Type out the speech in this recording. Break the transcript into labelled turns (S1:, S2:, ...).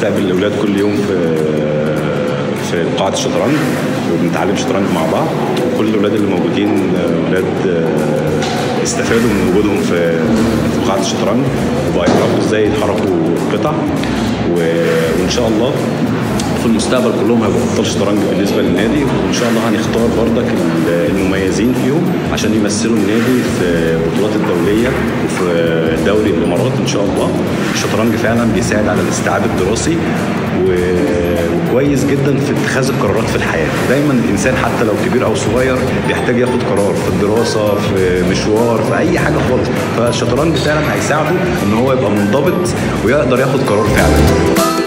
S1: بنستقبل الاولاد كل يوم في في قاعه الشطرنج وبنتعلم شطرنج مع بعض وكل الاولاد اللي موجودين آه، اولاد آه، استفادوا من وجودهم في في قاعه الشطرنج وبقى يعرفوا ازاي يحركوا القطع و- وان شاء الله في المستقبل كلهم هيبقوا ابطال شطرنج بالنسبه للنادي وان شاء الله هنختار بردك ال- المميزين فيهم عشان يمثلوا النادي في البطولات الدوليه وفي دوري الامارات ان شاء الله الشطرنج فعلا بيساعد على الاستيعاب الدراسي و- وكويس جدا في اتخاذ القرارات في الحياه دايما الانسان حتى لو كبير او صغير بيحتاج ياخد قرار في الدراسه في مشوار في اي حاجه خالص فالشطرنج فعلا هيساعده ان هو يبقى منضبط ويقدر ياخد قرار فعلا